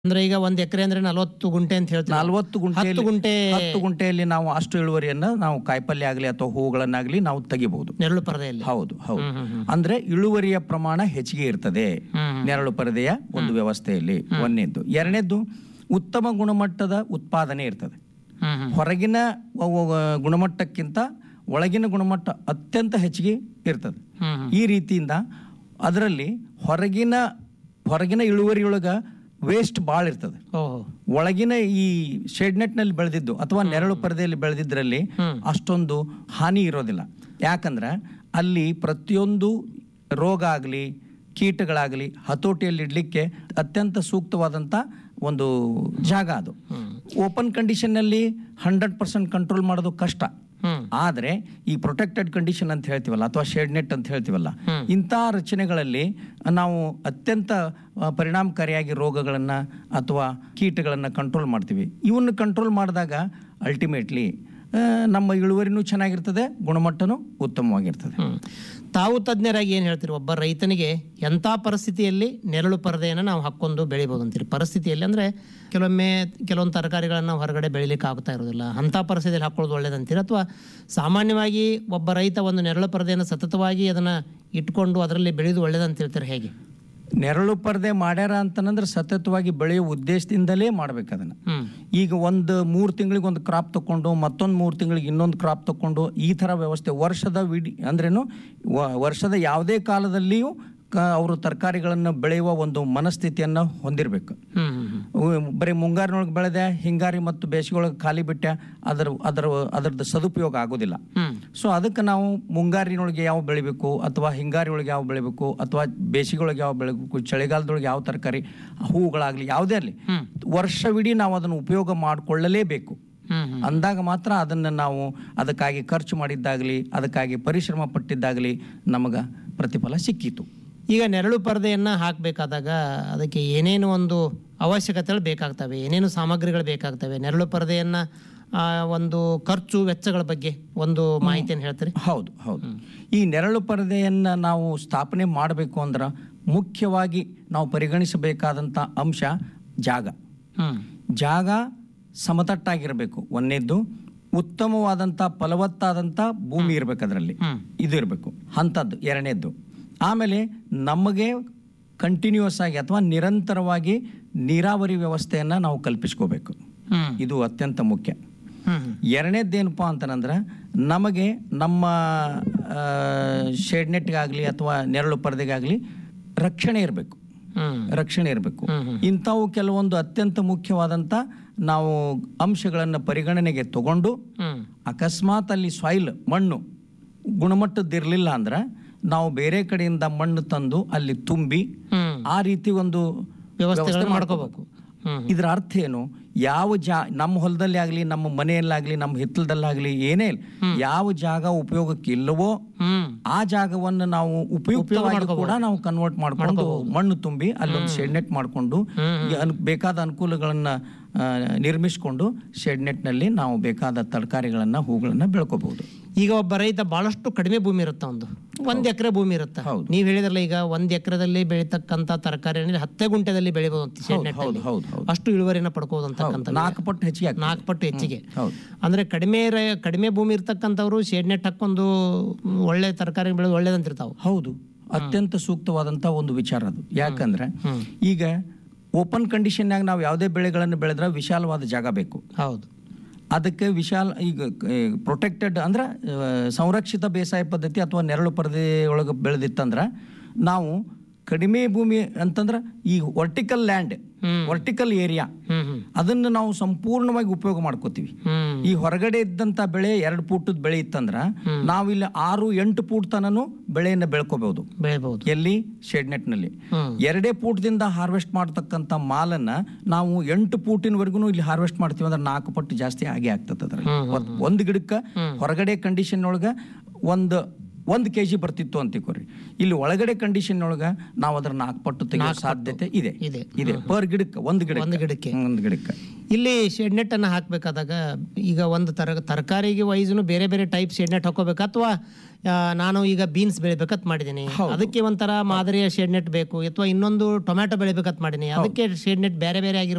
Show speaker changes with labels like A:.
A: ಅಂದ್ರೆ ಈಗ ಒಂದ್ ಎಕರೆ ಅಂದ್ರೆ ನಲವತ್ತು ಗುಂಟೆ ಅಂತ ಹೇಳ್ತೀವಿ
B: ನಲ್ವತ್ತು
A: ಹತ್ತು
B: ಗುಂಟೆಯಲ್ಲಿ
A: ಗುಂಟೆ
B: ಹತ್ತು ಗುಂಟೆಯಲ್ಲಿ ನಾವು ಅಷ್ಟು ಇಳುವರಿಯನ್ನ ನಾವು ಕಾಯಿಪಲ್ಯ ಆಗಲಿ ಅಥವಾ ಹೂಗಳನ್ನಾಗ್ಲಿ ನಾವು ತೆಗಿಬಹುದು
A: ನೆರಳು ಪರದೆಯಲ್ಲಿ
B: ಹೌದು ಹೌದು
A: ಹ್ಮ್, ಹ್ಮ್, ಹ್ಮ್.
B: ಅಂದ್ರೆ ಇಳುವರಿಯ ಪ್ರಮಾಣ ಹೆಚ್ಚಿಗೆ ಇರ್ತದೆ
A: ಹ್ಮ್.
B: ನೆರಳು ಪರದೆಯ ಒಂದು ವ್ಯವಸ್ಥೆಯಲ್ಲಿ ಒಂದನೇದ್ದು ಎರಡನೇದ್ದು ಉತ್ತಮ ಗುಣಮಟ್ಟದ ಉತ್ಪಾದನೆ ಇರ್ತದೆ
A: ಹ್ಮ್ ಹ್ಮ್
B: ಹೊರಗಿನ ವ- ವ- ಗುಣಮಟ್ಟಕ್ಕಿಂತ ಒಳಗಿನ ಗುಣಮಟ್ಟ ಅತ್ಯಂತ ಹೆಚ್ಚಿಗೆ ಇರ್ತದೆ
A: ಹ್ಮ್ ಹ್ಮ್.
B: ಈ ರೀತಿಯಿಂದ ಅದರಲ್ಲಿ ಹೊರಗಿನ ಹೊರಗಿನ ಇಳುವರಿಯೊಳಗ ವೇಸ್ಟ್ ಭಾಳ ಇರ್ತದೆ
A: ಓಹೋ
B: ಒಳಗಿನ ಈ ಶೇಡ್ ನಲ್ಲಿ ಬೆಳೆದಿದ್ದು ಅಥವಾ ನೆರಳು ಪರದೆಯಲ್ಲಿ ಬೆಳೆದಿದ್ರಲ್ಲಿ
A: ಹ್ಮ್.
B: ಅಷ್ಟೊಂದು ಹಾನಿ ಇರೋದಿಲ್ಲ ಯಾಕಂದ್ರೆ ಅಲ್ಲಿ ಪ್ರತಿಯೊಂದು ರೋಗ ಆಗಲಿ ಕೀಟಗಳಾಗಲಿ ಹತೋಟಿಯಲ್ಲಿ ಇಡ್ಲಿಕ್ಕೆ ಅತ್ಯಂತ ಸೂಕ್ತವಾದಂಥ ಒಂದು ಜಾಗ ಅದು ಓಪನ್ ಕಂಡೀಷನ್ನಲ್ಲಿ ಹಂಡ್ರೆಡ್ ಪರ್ಸೆಂಟ್ ಕಂಟ್ರೋಲ್ ಮಾಡೋದು ಕಷ್ಟ
A: ಹ್ಮ್
B: ಆದರೆ ಈ ಪ್ರೊಟೆಕ್ಟೆಡ್ ಕಂಡೀಷನ್ ಅಂತ ಹೇಳ್ತೀವಲ್ಲ ಅಥವಾ ಶೇಡ್ ನೆಟ್ ಅಂತ ಹೇಳ್ತೀವಲ್ಲ
A: ಹ್ಮ್.
B: ಇಂಥ ರಚನೆಗಳಲ್ಲಿ ನಾವು ಅತ್ಯಂತ ಆ, ಪರಿಣಾಮಕಾರಿಯಾಗಿ ರೋಗಗಳನ್ನು ಅಥವಾ ಕೀಟಗಳನ್ನು ಕಂಟ್ರೋಲ್ ಮಾಡ್ತೀವಿ ಇವನ್ನು ಕಂಟ್ರೋಲ್ ಮಾಡಿದಾಗ ಅಲ್ಟಿಮೇಟ್ಲಿ ನಮ್ಮ ಇಳುವರಿನೂ ಚೆನ್ನಾಗಿರ್ತದೆ ಗುಣಮಟ್ಟನೂ ಉತ್ತಮವಾಗಿರ್ತದೆ
A: ಹ್ಮ್. ತಾವು ತಜ್ಞರಾಗಿ ಏನು ಹೇಳ್ತೀರಿ ಒಬ್ಬ ರೈತನಿಗೆ ಎಂಥ ಪರಿಸ್ಥಿತಿಯಲ್ಲಿ ನೆರಳು ಪರದೆಯನ್ನು ನಾವು ಹಾಕ್ಕೊಂಡು ಬೆಳಿಬೋದು ಅಂತೀರಿ ಪರಿಸ್ಥಿತಿಯಲ್ಲಿ ಅಂದರೆ ಕೆಲವೊಮ್ಮೆ ಕೆಲವೊಂದು ತರಕಾರಿಗಳನ್ನು ಹೊರಗಡೆ ಬೆಳಿಲಿಕ್ಕೆ ಆಗ್ತಾ ಇರೋದಿಲ್ಲ ಅಂಥ ಪರಿಸ್ಥಿತಿಯಲ್ಲಿ ಹಾಕೊಳ್ಳೋದು ಒಳ್ಳೇದಂತೀರಿ ಅಥವಾ ಸಾಮಾನ್ಯವಾಗಿ ಒಬ್ಬ ರೈತ ಒಂದು ನೆರಳು ಪರದೆಯನ್ನು ಸತತವಾಗಿ ಅದನ್ನು ಇಟ್ಕೊಂಡು ಅದರಲ್ಲಿ ಬೆಳೆದು ಒಳ್ಳೇದಂತಿರ್ತಾರೆ ಹೇಗೆ
B: ನೆರಳು ಪರದೆ ಮಾಡ್ಯಾರ ಅಂತಂದ್ರೆ ಸತತವಾಗಿ ಬೆಳೆಯೋ ಉದ್ದೇಶದಿಂದಲೇ ಮಾಡ್ಬೇಕು ಅದನ್ನು
A: ಹ್ಮ್
B: ಈಗ ಒಂದು ಮೂರು ತಿಂಗಳಿಗೆ ಒಂದು ಕ್ರಾಪ್ ತಕೊಂಡು ಮತ್ತೊಂದು ಮೂರು ತಿಂಗಳಿಗೆ ಇನ್ನೊಂದು ಕ್ರಾಪ್ ತಕೊಂಡು ಈ ಥರ ವ್ಯವಸ್ಥೆ ವರ್ಷದ ವಿಡಿ ಅಂದ್ರೇನು ವ- ವರ್ಷದ ಯಾವುದೇ ಕಾಲದಲ್ಲಿಯೂ ಕ ಅವರು ತರಕಾರಿಗಳನ್ನು ಬೆಳೆಯುವ ಒಂದು ಮನಸ್ಥಿತಿಯನ್ನು ಹೊಂದಿರಬೇಕು
A: ಹ್ಮ್ ಹ್ಮ್ ಹ್ಮ್
B: ಬರೀ ಮುಂಗಾರಿನೊಳಗೆ ಬೆಳೆದೆ ಹಿಂಗಾರಿ ಮತ್ತು ಬೇಸಿಗೆಯೊಳಗೆ ಖಾಲಿ ಬಿಟ್ಟೆ ಅದರ ಅದರ ಅದರದ್ದು ಸದುಪಯೋಗ ಆಗೋದಿಲ್ಲ
A: ಹ್ಮ್
B: ಸೊ ಅದಕ್ಕೆ ನಾವು ಮುಂಗಾರಿನೊಳಗೆ ಯಾವ ಬೆಳಿಬೇಕು ಅಥವಾ ಹಿಂಗಾರಿ ಒಳಗೆ ಯಾವ ಬೆಳಿಬೇಕು ಅಥವಾ ಬೇಸಿಗೆ ಯಾವ ಬೆಳಿಬೇಕು ಚಳಿಗಾಲದೊಳಗೆ ಯಾವ ತರಕಾರಿ ಹೂವುಗಳಾಗಲಿ ಯಾವುದೇ ಆಗಲಿ
A: ಹ್ಮ್.
B: ವರ್ಷವಿಡೀ ನಾವು ಅದನ್ನು ಉಪಯೋಗ ಮಾಡಿಕೊಳ್ಳಲೇಬೇಕು
A: ಹ್ಮ್ ಹ್ಮ್
B: ಅಂದಾಗ ಮಾತ್ರ ಅದನ್ನು ನಾವು ಅದಕ್ಕಾಗಿ ಖರ್ಚು ಮಾಡಿದ್ದಾಗಲಿ ಅದಕ್ಕಾಗಿ ಪರಿಶ್ರಮ ಪಟ್ಟಿದ್ದಾಗಲಿ ನಮಗೆ ಪ್ರತಿಫಲ ಸಿಕ್ಕಿತು
A: ಈಗ ನೆರಳು ಪರದೆಯನ್ನು ಹಾಕಬೇಕಾದಾಗ ಅದಕ್ಕೆ ಏನೇನು ಒಂದು ಅವಶ್ಯಕತೆಗಳು ಬೇಕಾಗ್ತವೆ ಏನೇನು ಸಾಮಗ್ರಿಗಳು ಬೇಕಾಗ್ತವೆ ನೆರಳು ಪರದೆಯನ್ನು ಒಂದು ಖರ್ಚು ವೆಚ್ಚಗಳ ಬಗ್ಗೆ ಒಂದು ಮಾಹಿತಿಯನ್ನು ಹೇಳ್ತೀರಿ
B: ಹೌದು ಹೌದು ಈ ನೆರಳು ಪರದೆಯನ್ನು ನಾವು ಸ್ಥಾಪನೆ ಮಾಡಬೇಕು ಅಂದ್ರೆ ಮುಖ್ಯವಾಗಿ ನಾವು ಪರಿಗಣಿಸಬೇಕಾದಂಥ ಅಂಶ ಜಾಗ
A: ಹ್ಮ್
B: ಜಾಗ ಸಮತಟ್ಟಾಗಿರಬೇಕು ಒಂದನೇದ್ದು ಉತ್ತಮವಾದಂಥ ಫಲವತ್ತಾದಂಥ ಭೂಮಿ ಇರಬೇಕು ಅದರಲ್ಲಿ
A: ಹ್ಮ್
B: ಇದು ಇರಬೇಕು ಅಂಥದ್ದು ಎರಡನೇದ್ದು ಆಮೇಲೆ ನಮಗೆ ಕಂಟಿನ್ಯೂಸ್ ಆಗಿ ಅಥವಾ ನಿರಂತರವಾಗಿ ನೀರಾವರಿ ವ್ಯವಸ್ಥೆಯನ್ನು ನಾವು ಕಲ್ಪಿಸ್ಕೋಬೇಕು
A: ಹ್ಮ್
B: ಇದು ಅತ್ಯಂತ ಮುಖ್ಯ
A: ಹ್ಮ್
B: ಎರಡನೇದ್ದೇನಪ್ಪ ಅಂತಂದ್ರೆ ನಮಗೆ ನಮ್ಮ ಶೇಡ್ ನೆಟ್ಗಾಗಲಿ ಅಥವಾ ನೆರಳು ಪರದೆಗಾಗಲಿ ರಕ್ಷಣೆ ಇರಬೇಕು
A: ಹ್ಮ್
B: ರಕ್ಷಣೆ ಇರಬೇಕು
A: ಹ್ಮ್, ಹ್ಮ್.
B: ಇಂಥವು ಕೆಲವೊಂದು ಅತ್ಯಂತ ಮುಖ್ಯವಾದಂಥ ನಾವು ಅಂಶಗಳನ್ನು ಪರಿಗಣನೆಗೆ ತಗೊಂಡು
A: ಹ್ಮ್
B: ಅಕಸ್ಮಾತ್ ಅಲ್ಲಿ ಸಾಯಿಲ್ ಮಣ್ಣು ಗುಣಮಟ್ಟದ್ದಿರಲಿಲ್ಲ ಅಂದ್ರೆ ನಾವು ಬೇರೆ ಕಡೆಯಿಂದ ಮಣ್ಣು ತಂದು ಅಲ್ಲಿ ತುಂಬಿ
A: ಹ್ಮ್
B: ಆ ರೀತಿ ಒಂದು
A: ವ್ಯವಸ್ಥೆಗಳನ್ನ ಮಾಡ್ಕೋಬೇಕು ಹ್ಮ್
B: ಇದರ ಅರ್ಥ ಏನು ಯಾವ ಜಾ ನಮ್ಮ ಹೊಲದಲ್ಲಿ ಆಗಲಿ ನಮ್ಮ ಮನೆಯಲ್ಲಾಗಲಿ ನಮ್ಮ ಹಿತ್ತಲದಲ್ಲಾಗಲಿ ಏನೇ ಇರ್ಲಿ, ಯಾವ ಜಾಗ ಉಪಯೋಗಕ್ಕೆ ಇಲ್ಲವೋ
A: ಹ್ಮ್
B: ಆ ಜಾಗವನ್ನು ನಾವು ಉಪಯುಕ್ತವಾಗಿ ಕೂಡ ನಾವು ಕನ್ವರ್ಟ್ ಮಾಡ್ಕೊಂಡು ಮಣ್ಣು ತುಂಬಿ ಅಲ್ಲೊಂದು ಶೆಡ್ ನೆಟ್ ಮಾಡಿಕೊಂಡು ಬೇಕಾದ ಅನುಕೂಲಗಳನ್ನ ಆ, ನಿರ್ಮಿಸಿಕೊಂಡು ಶೆಡ್ ನೆಟ್ನಲ್ಲಿ ನಾವು ಬೇಕಾದ ತರಕಾರಿಗಳನ್ನ ಹೂಗಳನ್ನ ಬೆಳ್ಕೋಬಹುದು
A: ಈಗ ಒಬ್ಬ ರೈತ ಬಹಳಷ್ಟು ಕಡಿಮೆ ಭೂಮಿ ಇರುತ್ತೆ ಒಂದು ಒಂದ್ ಎಕರೆ ಭೂಮಿ ಇರುತ್ತೆ
B: ಹೌದು.
A: ನೀವ್ ಹೇಳಿದ್ರಲ್ಲ ಈಗ ಒಂದ್ ಎಕರೆದಲ್ಲಿ ಬೆಳೀತಕ್ಕಂತ ತರಕಾರಿ ಅಂದ್ರೆ ಹತ್ತೇ ಗುಂಟೆದಲ್ಲಿ ಬೆಳಿಬಹುದು ಅಂತ ಶೆಡ್ ನೆಟ್
B: ಹೌದು ಹೌದು ಹೌದು
A: ಅಷ್ಟು ಇಳುವರಿನ ಪಡ್ಕೋದು ಅಂತಕ್ಕಂಥ
B: ನಾಲ್ಕು ಪಟ್ಟು ಹೆಚ್ಚಿಗೆ ಆಗ್ತದೆ.
A: ನಾಲ್ಕು ಪಟ್ಟು ಹೆಚ್ಚಿಗೆ
B: ಹೌದು
A: ಅಂದ್ರೆ ಕಡಿಮೆ ರ- ಕಡಿಮೆ ಭೂಮಿ ಇರ್ತಕ್ಕಂಥವ್ರು ಶೇಡ್ ನೆಟ್ ಹಾಕೊಂಡು ಮ್, ಒಳ್ಳೆ ತರಕಾರಿ ಬೆಳೆದು ಒಳ್ಳೇದಂತಿರ್ತಾವ
B: ಹೌದು ಅತ್ಯಂತ ಸೂಕ್ತವಾದಂಥ ಒಂದು ವಿಚಾರ ಅದು ಯಾಕಂದ್ರೆ
A: ಹ್ಮ್.
B: ಈಗ ಓಪನ್ ಕಂಡೀಷನ್ನಾಗ ನಾವು ಯಾವುದೇ ಬೆಳೆಗಳನ್ನು ಬೆಳೆದ್ರೆ ವಿಶಾಲವಾದ ಜಾಗ ಬೇಕು
A: ಹೌದು
B: ಅದಕ್ಕೆ ವಿಶಾಲ ಈಗ ಪ್ರೊಟೆಕ್ಟೆಡ್ ಅಂದ್ರೆ ಆ, ಸಂರಕ್ಷಿತ ಬೇಸಾಯ ಪದ್ಧತಿ ಅಥವಾ ನೆರಳು ಪರದೆ ಒಳಗೆ ಬೆಳೆದಿತ್ತಂದ್ರೆ ನಾವು ಕಡಿಮೆ ಭೂಮಿ ಅಂತಂದ್ರೆ ಈ vertical land
A: hmm.
B: Vertical area
A: hmm hmm
B: ಅದನ್ನು ನಾವು ಸಂಪೂರ್ಣವಾಗಿ ಉಪಯೋಗ ಮಾಡ್ಕೋತೀವಿ
A: ಹ್ಮ್
B: ಈ ಹೊರಗಡೆ ಇದ್ದಂಥ ಬೆಳೆ ಎರಡು ಫೂಟದ ಬೆಳೆ ಇತ್ತಂದ್ರ ನಾವಿಲ್ಲಿ ಆರು ಎಂಟು ಫೂಟ್ ತನನು ಬೆಳೆಯನ್ನು ಬೆಳ್ಕೋಬಹುದು
A: ಬೆಳಿಬಹುದು
B: ಎಲ್ಲಿ ಶೆಡ್ ನೆಟ್ನಲ್ಲಿ
A: ಹ್ಮ್
B: ಎರಡೇ ಫೂಟ್ದಿಂದ ಹಾರ್ವೆಸ್ಟ್ ಮಾಡ್ತಕ್ಕಂಥ ಮಾಲನ್ನ ನಾವು ಎಂಟು ಫೂಟಿನವರೆಗೂ ಇಲ್ಲಿ ಹಾರ್ವೆಸ್ಟ್ ಮಾಡ್ತೀವಿ ಅಂದ್ರೆ ನಾಲ್ಕು ಪಟ್ಟು ಜಾಸ್ತಿ ಆಗೇ ಆಗ್ತದೆ ಅದ್ರ ಒಂದು ಗಿಡಕ್ಕೆ ಹೊರಗಡೆ ಕಂಡೀಷನ್ ಒಳಗೆ ಒಂದು ಒಂದು ಕೆ ಜಿ ಬರ್ತಿತ್ತು ಅಂತಿಕೋರಿ ಇಲ್ಲಿ ಒಳಗಡೆ ಕಂಡೀಷನ್ ಒಳಗೆ ನಾವು ಅದ್ರ ನಾಲ್ಕು ಪಟ್ಟು ತೆಗೆಯೋ ಸಾಧ್ಯತೆ ಇದೆ
A: ಇದೆ
B: ಇದೆ ಪರ್ ಗಿಡಕ್ಕೆ ಒಂದು ಗಿಡ
A: ಒಂದು ಗಿಡಕ್ಕೆ
B: ಒಂದು ಗಿಡಕ್ಕೆ
A: ಇಲ್ಲಿ ಶೆಡ್ ನೆಟ್ ಅನ್ನ ಹಾಕ್ಬೇಕಾದಾಗ ಈಗ ಒಂದು ತರ ತರಕಾರಿಗೆ ವೈಸ್ನು ಬೇರೆ ಬೇರೆ ಟೈಪ್ ಶೆಡ್ ನೆಟ್ ಹಾಕೋಬೇಕಾ ಅಥವಾ ನಾನು ಈಗ ಬೀನ್ಸ್ ಬೆಳಿಬೇಕಂತ ಮಾಡಿದ್ದೀನಿ ಅದಕ್ಕೆ ಒಂಥರ ಮಾದರಿಯ ಶೆಡ್ ನೆಟ್ ಬೇಕು ಅಥವಾ ಇನ್ನೊಂದು ಟೊಮ್ಯಾಟೊ ಬೆಳಿಬೇಕಂತ ಮಾಡೀನಿ ಅದಕ್ಕೆ ಶೆಡ್ ನೆಟ್ ಬೇರೆ ಬೇರೆ ಆಗಿರ್ಬೇಕು